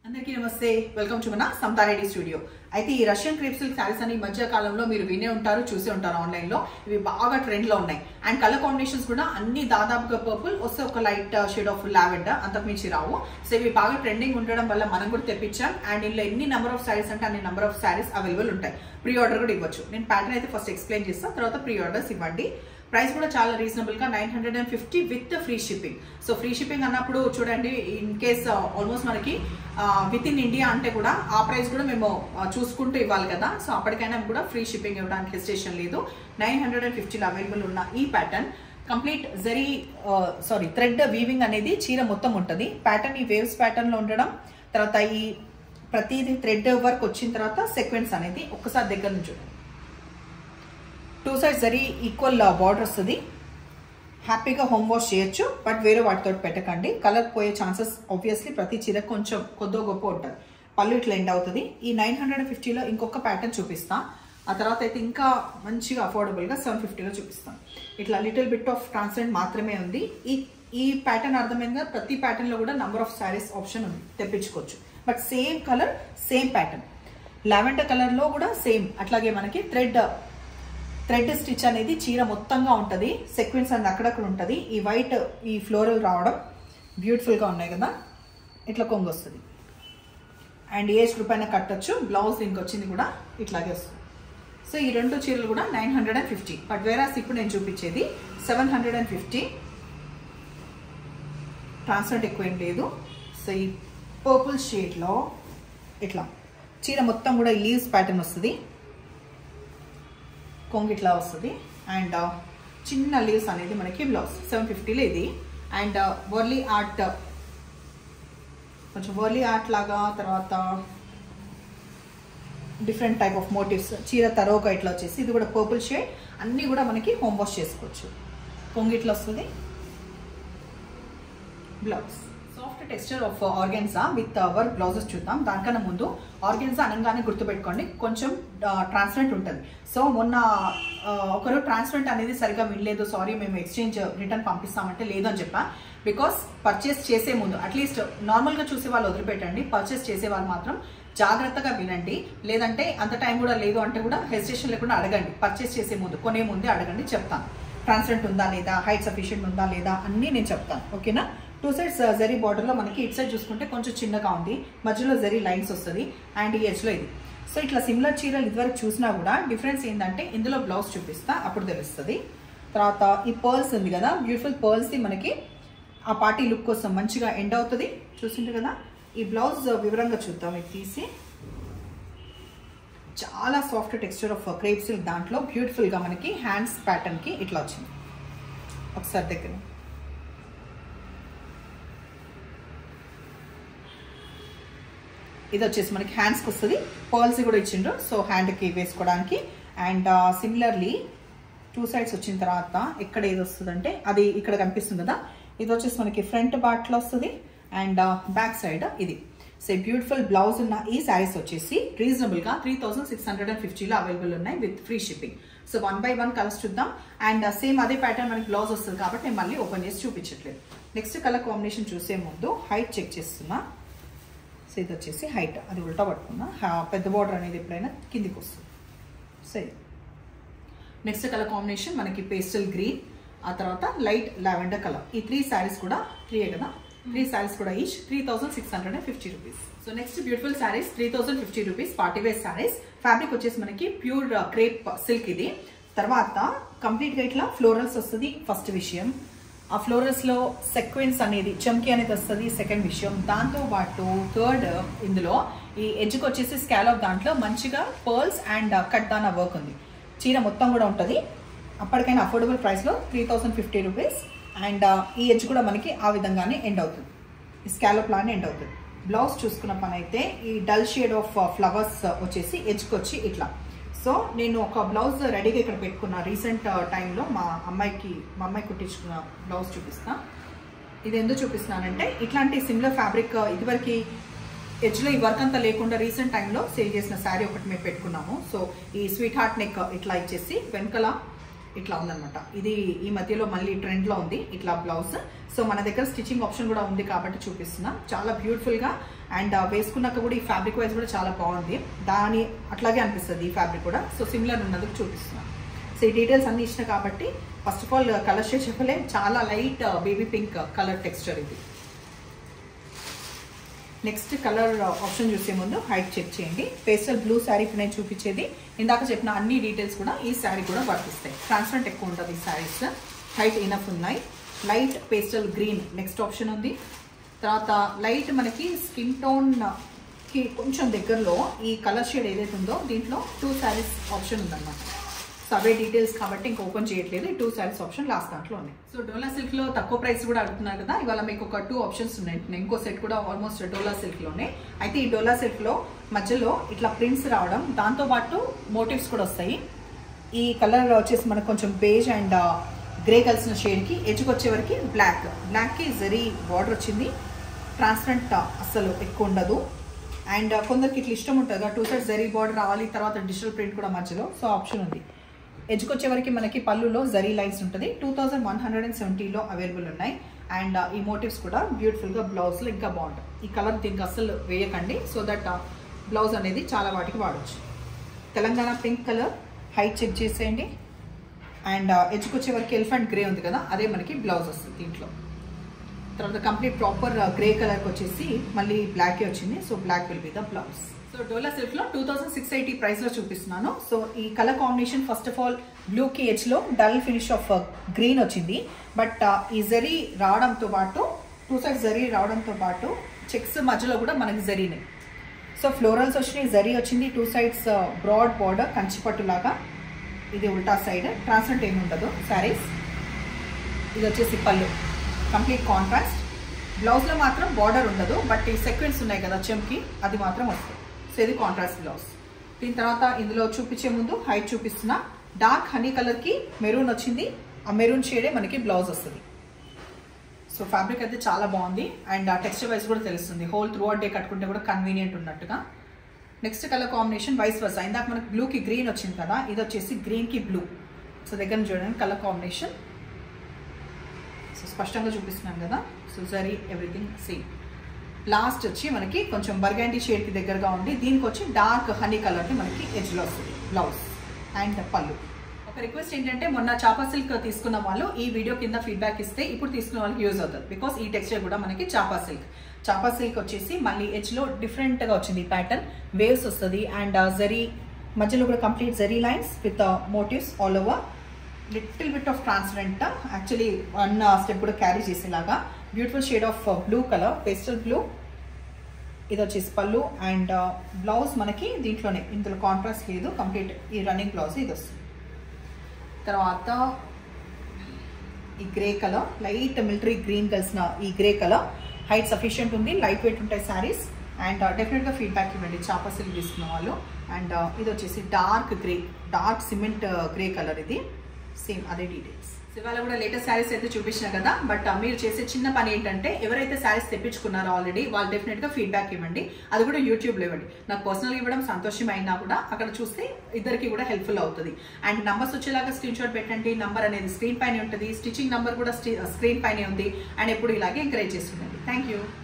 అందరికీ నమస్తే welcome to మన సంతారెడ్డి స్టూడియో అయితే ఈ రష్యన్ క్రేప్ సిల్క్ శారీస్ అని ఈ మధ్య కాలంలో మీరు వినే ఉంటారు చూసే ఉంటారు ఆన్లైన్ లో ఇవి బాగా ట్రెండ్ లో ఉన్నాయి అండ్ కలర్ కాంబినేషన్స్ కూడా అన్ని దాదాపుగా పర్పుల్ వస్తే ఒక లైట్ షేడ్ ఆఫ్ లావెండర్ అంతకు మించి రావు సో ఇవి బాగా ట్రెండింగ్ ఉండడం వల్ల మనం కూడా తెప్పించాం అండ్ ఇందులో ఎన్ని నెంబర్ ఆఫ్ శారీస్ అంటే అన్ని నెంబర్ ఆఫ్ శారీస్ అవైలబుల్ ఉంటాయి ప్రీ ఆర్డర్ కూడా ఇవ్వచ్చు నేను ప్యాటర్న్ అయితే ఫస్ట్ ఎక్స్ప్లెయిన్ చేస్తాను తర్వాత ప్రీ ఆర్డర్స్ ఇవ్వండి ప్రైస్ కూడా చాలా రీజనబుల్ గా nine hundred and fifty with free shipping so free shipping అన్నప్పుడు చూడండి ఇన్ కేస్ ఆల్మోస్ట్ మనకి విత్ ఇన్ ఇండియా అంటే కూడా ఆ ప్రైస్ కూడా మేము ఆ, చూసుకుంటూ ఇవ్వాలి కదా సో అప్పటికైనా కూడా ఫ్రీ షిప్పింగ్ ఇవ్వడానికి హెసిటేషన్ లేదు నైన్ హండ్రెడ్ అండ్ ఫిఫ్టీలో అవైలబుల్ ఉన్న ఈ pattern complete zari sari thread weaving అనేది చీర మొత్తం ఉంటుంది ప్యాటర్న్ ఈ వేవ్స్ ప్యాటర్న్ లో ఉండడం తర్వాత ఈ ప్రతిదీ థ్రెడ్ వర్క్ వచ్చిన తర్వాత సెక్వెన్స్ అనేది ఒక్కసారి దగ్గర నుంచి చూడండి two sides zari equal border వస్తుంది హ్యాపీగా హోమ్ వాష్ చేయొచ్చు బట్ వేరే వాటితో పెట్టకండి కలర్ పోయే ఛాన్సెస్ ఆబ్వియస్లీ ప్రతి చీర కొంచెం కొద్దో గొప్ప ఉంటుంది పళ్ళు ఇట్లా ఎండ్ అవుతుంది ఈ నైన్ హండ్రెడ్ ఫిఫ్టీలో ఇంకొక ప్యాటర్న్ చూపిస్తా ఆ తర్వాత అయితే ఇంకా మంచిగా అఫోర్డబుల్గా సెవెన్ ఫిఫ్టీలో చూపిస్తాను ఇట్లా లిటిల్ బిట్ ఆఫ్ ట్రాన్స్పరెంట్ మాత్రమే ఉంది ఈ ఈ ప్యాటర్న్ అర్థమైందిగా ప్రతి ప్యాటర్న్లో కూడా నంబర్ ఆఫ్ శారీస్ ఆప్షన్ ఉంది తెప్పించుకోవచ్చు but same colour same pattern lavender కలర్లో కూడా సేమ్ అట్లాగే మనకి థ్రెడ్ థ్రెడ్ స్టిచ్ అనేది చీర మొత్తంగా ఉంటుంది సెక్వెన్స్ అనేది అక్కడక్కడ ఉంటుంది ఈ వైట్ ఈ ఫ్లోరల్ రావడం బ్యూటిఫుల్గా ఉన్నాయి కదా ఇట్లా కొంగు వస్తుంది అండ్ ఏజ్ రూపాయన కట్టొచ్చు బ్లౌజ్ దీనికి వచ్చింది కూడా ఇట్లాగే వస్తుంది సో ఈ రెండు చీరలు కూడా nine hundred and fifty but వేరాస్ ఇప్పుడు నేను చూపించేది seven hundred and fifty transparent ఎక్కువ ఏం లేదు సో ఈ పర్పుల్ షేడ్లో ఇట్లా చీర మొత్తం కూడా లీవ్స్ ప్యాటర్న్ వస్తుంది కొంగు ఇట్లా వస్తుంది అండ్ చిన్న లీవ్స్ అనేది మనకి బ్లౌజ్ సెవెన్ ఫిఫ్టీలో ఇది అండ్ వర్లీ ఆర్ట్ కొంచెం వర్లీ ఆర్ట్ లాగా తర్వాత డిఫరెంట్ టైప్ ఆఫ్ మోటివ్స్ చీర తరోగా ఇట్లా వచ్చేసి ఇది కూడా పర్పుల్ షేడ్ అన్నీ కూడా మనకి హోమ్ వాష్ చేసుకోవచ్చు కొంగు ఇట్లా వస్తుంది blouse soft texture of organza with work blouses చూద్దాం దానికన్నా ముందు ఆర్గెన్సా అనగానే గుర్తుపెట్టుకోండి కొంచెం ట్రాన్స్పరెంట్ ఉంటుంది సో మొన్న ఆ, ఒకరు ట్రాన్స్పరెంట్ అనేది సరిగా వినలేదు సారీ మేము ఎక్స్చేంజ్ రిటర్న్ పంపిస్తామంటే లేదు అని చెప్పా బికాస్ పర్చేస్ చేసే ముందు అట్లీస్ట్ నార్మల్గా చూసే వాళ్ళు వదిలిపెట్టండి పర్చేస్ చేసే వాళ్ళు మాత్రం జాగ్రత్తగా వినండి లేదంటే అంత టైం కూడా లేదు అంటే కూడా హెసిటేషన్ లేకుండా అడగండి పర్చేస్ చేసే ముందు కొనే ముందే అడగండి చెప్తాను ట్రాన్స్పరెంట్ ఉందా లేదా హైట్ సఫిషియెంట్ ఉందా లేదా అన్నీ నేను చెప్తాను ఓకేనా టూ సైడ్స్ జరీ బార్డర్లో మనకి ఇటు సైడ్ చూసుకుంటే కొంచెం చిన్నగా ఉంది మధ్యలో జరీ లైన్స్ వస్తుంది అండ్ ఈ ఎడ్జ్లో ఇది సో ఇట్లా సిమిలర్ చీరలు ఇదివరకు చూసినా కూడా డిఫరెన్స్ ఏంటంటే ఇందులో బ్లౌజ్ చూపిస్తా అప్పుడు తెలుస్తుంది తర్వాత ఈ పర్ల్స్ ఉంది కదా బ్యూటిఫుల్ పర్ల్స్ది మనకి ఆ పార్టీ లుక్ కోసం మంచిగా ఎండ్ అవుతుంది చూసింటారు కదా ఈ బ్లౌజ్ వివరంగా చూద్దాం ఇది తీసి చాలా soft texture of crepe silk దాంట్లో బ్యూటిఫుల్గా మనకి హ్యాండ్స్ ప్యాటర్న్కి ఇట్లా వచ్చింది ఒకసారి దగ్గర ఇది వచ్చేసి మనకి హ్యాండ్స్కి వస్తుంది పర్ల్స్ కూడా ఇచ్చిండ్రు సో హ్యాండ్కి వేసుకోవడానికి అండ్ సిమిలర్లీ టూ సైడ్స్ వచ్చిన తర్వాత ఎక్కడ ఏది వస్తుందంటే అది ఇక్కడ కనిపిస్తుంది కదా ఇది వచ్చేసి మనకి ఫ్రంట్ బాట్లో వస్తుంది అండ్ బ్యాక్ సైడ్ ఇది సో బ్యూటిఫుల్ బ్లౌజ్ ఉన్న ఈ శారీస్ వచ్చేసి రీజనబుల్గా three thousand six hundred and ఫిఫ్టీలో అవైలబుల్ ఉన్నాయి with free shipping so one by one colours చూద్దాం అండ్ సేమ్ అదే ప్యాటర్న్ మనకి బ్లౌజ్ వస్తుంది కాబట్టి నేను మళ్ళీ ఓపెన్ చేసి చూపించట్లేదు నెక్స్ట్ కలర్ కాంబినేషన్ చూసే ముందు హైట్ చెక్ చేస్తున్నా సో ఇది వచ్చేసి హైట్ అది ఉల్టా పట్టుకున్నా హా- పెద్ద బార్డర్ అనేది ఎప్పుడైనా కిందికి వస్తుంది సో ఇది నెక్స్ట్ కలర్ కాంబినేషన్ మనకి పేస్టల్ గ్రీన్ ఆ తర్వాత లైట్ లావెండర్ కలర్ ఈ త్రీ శారీస్ కూడా త్రీయే కదా త్రీ శారీస్ కూడా each three thousand six hundred and fifty rupees so next beautiful saris three thousand fifty rupees party wear saris fabric వచ్చేసి మనకి ప్యూర్ క్రేప్ సిల్క్ ఇది తర్వాత కంప్లీట్ గా ఇట్లా ఫ్లోరల్స్ వస్తుంది ఫస్ట్ విషయం ఆ ఫ్లోరల్స్ లో సెక్వెన్స్ అనేది చమ్కి అనేది వస్తుంది సెకండ్ విషయం దాంతో పాటు థర్డ్ ఇందులో ఈ ఎడ్జ్కి వచ్చేసి స్కాలప్ దాంట్లో మంచిగా pearls and cut dana work ఉంది చీర మొత్తం కూడా ఉంటుంది అప్పటికైనా అఫోర్డబుల్ ప్రైస్లో three thousand fifty rupees and ఈ ఎడ్జ్ కూడా మనకి ఆ విధంగానే ఎండ్ అవుతుంది ఈ స్కాలప్ లానే ఎండ్ అవుతుంది బ్లౌజ్ చూసుకున్న పని అయితే ఈ డల్ షేడ్ ఆఫ్ ఫ్లవర్స్ వచ్చేసి ఎడ్జ్కి వచ్చి ఇట్లా సో నేను ఒక బ్లౌజ్ రెడీగా ఇక్కడ పెట్టుకున్నా రీసెంట్ టైంలో మా అమ్మాయికి మా అమ్మాయి కుట్టించుకున్న బ్లౌజ్ చూపిస్తా ఇది ఎందుకు చూపిస్తున్నానంటే ఇట్లాంటి సిమిలర్ ఫ్యాబ్రిక్ ఇదివరకు ఎడ్జ్లో ఈ వర్క్ అంతా లేకుండా రీసెంట్ టైంలో సేల్ చేసిన శారీ ఒకటి మేము పెట్టుకున్నాము సో ఈ స్వీట్ హార్ట్ నెక్ ఇట్లా ఇచ్చేసి వెనకల ఇట్లా ఉందన్నమాట ఇది ఈ మధ్యలో మళ్ళీ ట్రెండ్లో ఉంది ఇట్లా బ్లౌజ్ సో మన దగ్గర స్టిచ్చింగ్ ఆప్షన్ కూడా ఉంది కాబట్టి చూపిస్తున్నా చాలా బ్యూటిఫుల్గా అండ్ వేసుకున్నాక కూడా ఈ ఫ్యాబ్రిక్ వైజ్ కూడా చాలా బాగుంది దాని అట్లాగే అనిపిస్తుంది ఈ ఫ్యాబ్రిక్ కూడా సో సిమిలర్ ఉన్నందుకు చూపిస్తున్నా సో ఈ డీటెయిల్స్ అన్ని ఇచ్చిన కాబట్టి first of all colour shade చెప్పలే చాలా light baby pink colour texture ఇది నెక్స్ట్ కలర్ ఆప్షన్ చూసే ముందు హైట్ చెక్ చేయండి పేస్టల్ బ్లూ శారీ ఇప్పుడు నేను చూపించేది ఇందాక చెప్పిన అన్ని డీటెయిల్స్ కూడా ఈ శారీ కూడా వర్తిస్తాయి ట్రాన్స్పరెంట్ ఎక్కువ ఉంటుంది ఈ శారీస్ హైట్ ఇనఫ్ ఉన్నాయి light pastel green next option ఉంది తర్వాత లైట్ మనకి స్కిన్ టోన్ కి కొంచెం దగ్గరలో ఈ కలర్ షేడ్ ఏదైతే ఉందో దీంట్లో టూ శారీస్ ఆప్షన్ ఉందన్నమాట సో అవే డీటెయిల్స్ కాబట్టి ఇంకా ఓపెన్ చేయట్లేదు ఈ టూ శారీస్ ఆప్షన్ లాస్ట్ దాంట్లో ఉన్నాయి సో డోలా సిల్క్ లో తక్కువ ప్రైస్ కూడా అడుగుతున్నారు కదా ఇవాళ మీకు ఒక టూ ఆప్షన్స్ ఉన్నాయి ఇంకో సెట్ కూడా ఆల్మోస్ట్ డోలా సిల్క్ లోనే అయితే ఈ డోలా సిల్క్ లో మధ్యలో ఇట్లా ప్రింట్స్ రావడం దాంతో పాటు మోటివ్స్ కూడా వస్తాయి ఈ కలర్ వచ్చేసి మనకు కొంచెం బేజ్ అండ్ గ్రే కలిసిన షేడ్కి ఎడ్జ్కి వచ్చే వరకు బ్లాక్ బ్లాక్కి జరీ బార్డర్ వచ్చింది ట్రాన్స్పరెంట్ అస్సలు ఎక్కువ ఉండదు అండ్ కొందరికి ఇట్లా ఇష్టం ఉంటుంది కదా టూ సైడ్స్ జరీ బార్డర్ రావాలి తర్వాత డిజిటల్ ప్రింట్ కూడా మధ్యలో సో ఆప్షన్ ఉంది ఎడ్జ్కి వచ్చే వరకు మనకి పళ్ళులో జరీ లైన్స్ ఉంటుంది two thousand one hundred and సెవెంటీలో అవైలబుల్ ఉన్నాయి అండ్ ఈ మోటివ్స్ కూడా బ్యూటిఫుల్గా బ్లౌజ్లో ఇంకా బాగుంటుంది ఈ కలర్ దీనికి అస్సలు వేయకండి సో దట్ బ్లౌజ్ అనేది చాలా వాటికి వాడచ్చు Telangana pink colour height check చేసేయండి అండ్ ఎడ్జ్కి వచ్చే వరకు ఎలిఫెంట్ గ్రే ఉంది కదా అదే మనకి బ్లౌజ్ వస్తుంది దీంట్లో తర్వాత కంప్లీట్ ప్రాపర్ గ్రే కలర్కి వచ్చేసి మళ్ళీ బ్లాకే వచ్చింది so black will be the blouse so Dola silk లో two thousand six eighty price లో చూపిస్తున్నాను సో ఈ colour combination first of all blue కి ఎడ్జ్ లో డల్ ఫినిష్ ఆఫ్ గ్రీన్ వచ్చింది బట్ ఈ జరీ రావడంతో పాటు టూ సైడ్స్ జరీ రావడంతో పాటు చెక్స్ మధ్యలో కూడా మనకి జరీనే సో ఫ్లోరల్స్ వచ్చినాయి జరీ వచ్చింది టూ సైడ్స్ బ్రాడ్ బార్డర్ కంచిపట్టు లాగా ఇది ఉల్టా సైడ్ ట్రాన్స్పరెంట్ ఏమి ఉండదు శారీస్ ఇది వచ్చేసి పళ్ళు కంప్లీట్ కాంట్రాస్ట్ బ్లౌజ్లో మాత్రం బార్డర్ ఉండదు బట్ ఈ సెక్వెన్స్ ఉన్నాయి కదా చెంకి అది మాత్రం వస్తుంది సో ఇది కాంట్రాస్ట్ బ్లౌజ్ దీని తర్వాత ఇందులో చూపించే ముందు హైట్ చూపిస్తున్నా డార్క్ హనీ కలర్కి మెరూన్ వచ్చింది ఆ మెరూన్ షేడే మనకి బ్లౌజ్ వస్తుంది సో ఫ్యాబ్రిక్ అయితే చాలా బాగుంది అండ్ ఆ టెక్స్చర్ వైజ్ కూడా తెలుస్తుంది హోల్ త్రూ అవుట్ డే కట్టుకుంటే కూడా కన్వీనియంట్ ఉన్నట్టుగా next colour combination vice versa ఇందాక మనకి బ్లూకి గ్రీన్ వచ్చింది కదా ఇది వచ్చేసి గ్రీన్కి బ్లూ సో దగ్గర నుంచి చూడండి కలర్ కాంబినేషన్ సో స్పష్టంగా చూపిస్తున్నాను కదా so zari everything same last వచ్చి మనకి కొంచెం బర్గాండి షేడ్కి దగ్గరగా ఉండి దీనికి వచ్చి డార్క్ హనీ కలర్ని మనకి ఎడ్జ్లో వస్తుంది బ్లౌజ్ అండ్ పళ్ళు ఒక రిక్వెస్ట్ ఏంటంటే మొన్న చాపా సిల్క్ తీసుకున్న వాళ్ళు ఈ వీడియో కింద ఫీడ్బ్యాక్ ఇస్తే ఇప్పుడు తీసుకున్న వాళ్ళకి యూజ్ అవుతుంది బికాస్ ఈ టెక్స్చర్ కూడా మనకి చాపా సిల్క్ చాపా సిల్క్ వచ్చేసి మళ్ళీ ఎడ్జ్లో డిఫరెంట్గా వచ్చింది ప్యాటర్న్ వేవ్స్ వస్తుంది అండ్ జరీ మధ్యలో కూడా complete zari lines with motifs all over little bit of transparent actually one step కూడా క్యారీ చేసేలాగా beautiful shade of blue colour pastel blue ఇది వచ్చేసి పళ్ళు అండ్ బ్లౌజ్ మనకి దీంట్లోనే ఇందులో కాంట్రాస్ట్ లేదు కంప్లీట్ ఈ రన్నింగ్ బ్లౌజ్ ఇది వస్తుంది తర్వాత ఈ grey colour light military green కలిసిన ఈ గ్రే కలర్ హైట్ సఫిషియంట్ ఉంది లైట్ వెయిట్ ఉంటాయి శారీస్ అండ్ డెఫినెట్గా ఫీడ్బ్యాక్ ఇవ్వండి చాపా సిల్క్ తీసుకున్న వాళ్ళు అండ్ ఇది వచ్చేసి dark grey dark cement grey colour ఇది సేమ్ అదే డీటెయిల్స్ ఇవాళ కూడా లేటెస్ట్ శారీస్ అయితే చూపించిన కదా బట్ మీరు చేసే చిన్న పని ఏంటంటే ఎవరైతే శారీస్ తెప్పించుకున్నారో ఆల్రెడీ వాళ్ళు డెఫినెట్గా ఫీడ్బ్యాక్ ఇవ్వండి అది కూడా యూట్యూబ్లో ఇవ్వండి నాకు పర్సనల్గా ఇవ్వడం సంతోషం అయినా కూడా అక్కడ చూస్తే ఇద్దరికి కూడా హెల్ప్ఫుల్ అవుతుంది అండ్ నంబర్స్ వచ్చేలాగా స్క్రీన్ షాట్ పెట్టండి నంబర్ అనేది స్క్రీన్ పైన ఉంటుంది స్టిచ్చింగ్ నంబర్ కూడా స్క్రీన్ పైనే ఉంది అండ్ ఎప్పుడు ఇలాగే ఎంకరేజ్ చేస్తుండండి థ్యాంక్ యూ